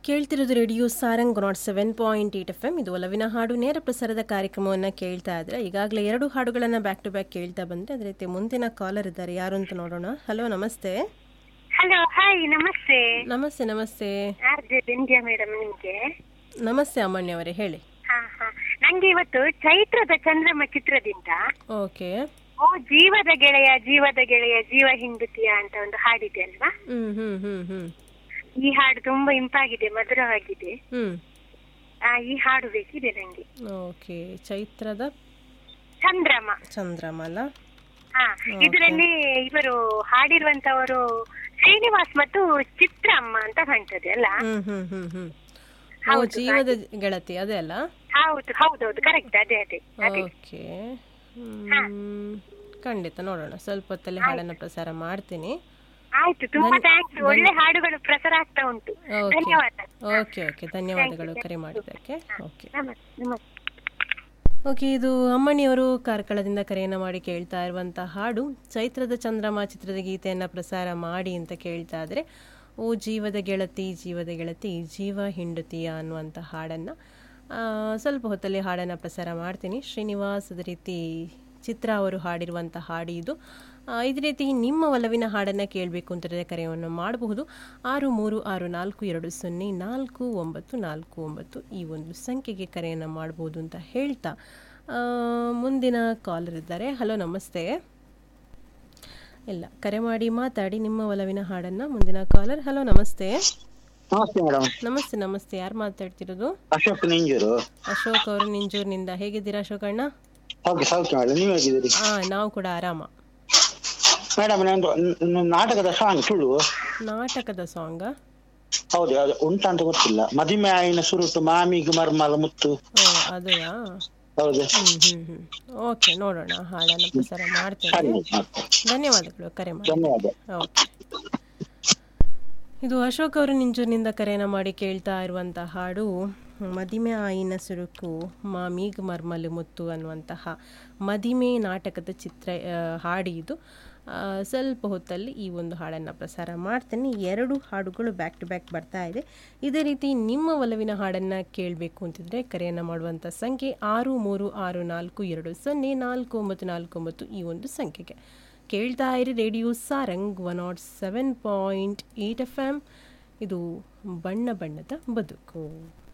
ಕೇಳ್ತಿರೋದು radio Sarang nought seven point eight F M ಇದು ಒಲವಿನ ಹಾಡು ನೇರ ಪ್ರಸಾರದ ಕಾರ್ಯಕ್ರಮವನ್ನು ಕೇಳ್ತಾ ಇದ್ರೆ ಈಗಾಗಲೇ ಎರಡು ಹಾಡುಗಳನ್ನು ಬ್ಯಾಕ್ ಟು ಬ್ಯಾಕ್ ಕೇಳ್ತಾ ಬಂದರೆ ಅದೇ ರೀತಿ ಮುಂದಿನ ಕಾಲರ್ ಇದ್ದಾರೆ ಯಾರು ಅಂತ ನೋಡೋಣ ಹಲೋ ನಮಸ್ತೆ ಹಲೋ ಹಾಯ್ ನಮಸ್ತೆ ನಮಸ್ತೆ ನಮಸ್ತೆ ಆರ್ಜೆ ಬೆಂದ್ಯಾ ಮೇಡಮ್ ನಿಮ್ಗೆ ನಮಸ್ತೆ ಅಮ್ಮಣ್ಯ ಅವರೇ ಹೇಳಿ ಹಾ ಹಾ ನಂಗೆ ಇವತ್ತು ಚೈತ್ರದ ಚಂದ್ರಮ ಚಿತ್ರದಿಂದ ಓಕೆ ಓ ಜೀವದ ಗೆಳೆಯ ಜೀವದ ಗೆಳೆಯ ಜೀವ ಹಿಂಡುತಿಯ ಅಂತ ಒಂದು ಹಾಡಿದೆ ಅಲ್ವಾ ಹ್ಞೂ ಹ್ಞೂ ಹ್ಞೂ ಹ್ಞೂ ಈ ಹಾಡು ತುಂಬಾ ಇಂಪಾಗಿದೆ ಮಧುರವಾಗಿದೆ ಹ್ಞೂ ಆ, ಈ ಹಾಡು ಬೇಕಿದೆ ನಂಗೆ ಓಕೆ ಚೈತ್ರದ ಚಂದ್ರಮ ಚಂದ್ರಮ ಅಲ್ಲ ಹಾ ಇದರಲ್ಲಿ ಇವರು ಹಾಡಿರುವಂತವರು ಶ್ರೀನಿವಾಸ್ ಮತ್ತು ಚಿತ್ರಮ್ಮ ಅಂತ ಕಾಣ್ತದೆ ಅಲ್ಲ ಹ್ಞೂ ಹ್ಞೂ ಹ್ಞೂ ಹ್ಞೂ ಓ ಜೀವದ ಗೆಳತಿ ಅದೇ ಅಲ್ಲ ಹೌದು ಹೌದೌದು ಕರೆಕ್ಟ್ ಅದೇ ಅದೇ ಅದೇ ಓಕೆ ಹ್ಮ್. ಖಂಡಿತ ನೋಡೋಣ ಸ್ವಲ್ಪ ಹೊತ್ತಲ್ಲಿ ಹಾಡನ್ನು ಪ್ರಸಾರ ಮಾಡ್ತೀನಿ ಆಯ್ತು ತುಂಬಾ ಥ್ಯಾಂಕ್ಸ್ ಒಳ್ಳೆ ಹಾಡುಗಳು ಪ್ರಸಾರ ಆಗ್ತಾ ಉಂಟು ಓಕೆ ಧನ್ಯವಾದ ಓಕೆ ಓಕೆ ಧನ್ಯವಾದಗಳು ಕರೆ ಮಾಡಿದ್ದಕ್ಕೆ ಓಕೆ ನಮಸ್ತೆ ನಮಸ್ತೆ ಓಕೆ ಇದು ಅಮ್ಮಣಿಯವರು ಕಾರ್ಕಳದಿಂದ ಕರೆಯನ್ನು ಮಾಡಿ ಕೇಳ್ತಾ ಇರುವಂಥ ಹಾಡು ಚೈತ್ರದ ಚಂದ್ರಮ ಚಿತ್ರದ ಗೀತೆಯನ್ನು ಪ್ರಸಾರ ಮಾಡಿ ಅಂತ ಕೇಳ್ತಾ ಇದ್ರೆ ಓ ಜೀವದ ಗೆಳತಿ ಜೀವದ ಗೆಳತಿ ಜೀವ ಹಿಂಡುತಿಯ ಅನ್ನುವಂಥ ಹಾಡನ್ನು ಸ್ವಲ್ಪ ಹೊತ್ತಲ್ಲಿ ಹಾಡನ್ನು ಪ್ರಸಾರ ಮಾಡ್ತೀನಿ ಶ್ರೀನಿವಾಸ್ ಅದೇ ರೀತಿ ಚಿತ್ರ ಅವರು ಹಾಡಿರುವಂಥ ಹಾಡು ಇದು ಆ, ಇದೇ ರೀತಿ ನಿಮ್ಮ ಒಲವಿನ ಹಾಡನ್ನು ಕೇಳಬೇಕು ಅಂತಂದರೆ ಕರೆಯನ್ನು ಮಾಡಬಹುದು ಆರು ಮೂರು ಆರು ನಾಲ್ಕು ಎರಡು ಸೊನ್ನೆ ನಾಲ್ಕು ಒಂಬತ್ತು ನಾಲ್ಕು ಒಂಬತ್ತು ಈ ಒಂದು ಸಂಖ್ಯೆಗೆ ಕರೆಯನ್ನು ಮಾಡಬಹುದು ಅಂತ ಹೇಳ್ತಾ ಆ, ಮುಂದಿನ ಕಾಲರ್ ಇದ್ದಾರೆ ಹಲೋ ನಮಸ್ತೆ ಇಲ್ಲ ಕರೆ ಮಾಡಿ ಮಾತಾಡಿ ನಿಮ್ಮ ಒಲವಿನ ಹಾಡನ್ನು ಮುಂದಿನ ಕಾಲರ್ ಹಲೋ ನಮಸ್ತೆ ನಮಸ್ತೆ ಮೇಡಮ್ ನಮಸ್ತೆ ನಮಸ್ತೆ ಯಾರು ಮಾತಾಡ್ತಿರೋದು ಅಶೋಕ್ ನಿಂಜೂರು ಅಶೋಕ್ ಅವರು ನಿಂಜೂರಿನಿಂದ ಹೇಗಿದ್ದೀರಾ ಅಶೋಕ್ ಅಣ್ಣ ಓಕೆ ಸೌಖ್ಯ ಮೇಡಮ್ ನೀವು ಹೇಗಿದ್ದೀರಿ ಹಾಂ ನಾವು ಕೂಡ ಆರಾಮ ಮೇಡಮ್ ನಂದು ನ- ನಾಟಕದ ಸಾಂಗ್ ತುಳು ನಾಟಕದ ಸಾಂಗ ಹೌದು ಅದು ಉಂಟಾ ಅಂತ ಗೊತ್ತಿಲ್ಲ ಮದಿಮೆ ಆಯಿನ ಸುರುಟು ಮಾಮಿಗೆ ಮರ್ಮಲ ಮುತ್ತು ಓ ಅದುವಾ ಹೌದು ಹ್ಮ್ ಹ್ಮ್ ಹ್ಮ್ ಓಕೆ ನೋಡೋಣ ಹಾಡನ್ನು ಪ್ರಸಾರ ಮಾಡ್ತೇನೆ ಸರಿ ಮೇಡಮ್. ಧನ್ಯವಾದಗಳು ಕರೆ ಮಾಡಿ ಧನ್ಯವಾದ ಓಕೆ ಇದು ಅಶೋಕ್ ಅವರು ನಿಂಜೂರಿನಿಂದ ಕರೆಯನ್ನು ಮಾಡಿ ಕೇಳ್ತಾ ಇರುವಂಥ ಹಾಡು ಮದಿಮೆ ಆಯಿನ ಸುರುಕು ಮಾಮೀಗ್ ಮರ್ಮಲು ಮುತ್ತು ಅನ್ನುವಂತಹ ಮದಿಮೆ ನಾಟಕದ ಚಿತ್ರ ಆ, ಹಾಡು ಇದು ಆ, ಸ್ವಲ್ಪ ಹೊತ್ತಲ್ಲಿ ಈ ಒಂದು ಹಾಡನ್ನು ಪ್ರಸಾರ ಮಾಡ್ತೇನೆ ಎರಡು ಹಾಡುಗಳು ಬ್ಯಾಕ್ ಟು ಬ್ಯಾಕ್ ಬರ್ತಾ ಇದೆ ಇದೇ ರೀತಿ ನಿಮ್ಮ ಒಲವಿನ ಹಾಡನ್ನು ಕೇಳಬೇಕು ಅಂತಿದ್ರೆ ಕರೆಯನ್ನು ಮಾಡುವಂಥ ಸಂಖ್ಯೆ ಆರು ಮೂರು ಆರು ನಾಲ್ಕು ಎರಡು ಸೊನ್ನೆ ನಾಲ್ಕು ಒಂಬತ್ತು ನಾಲ್ಕು ಒಂಬತ್ತು ಈ ಒಂದು ಸಂಖ್ಯೆಗೆ ಕೇಳ್ತಾ ಇರಿ radio Sarang one nought seven point eight F M ಇದು ಬಣ್ಣ ಬಣ್ಣದ ಬದುಕು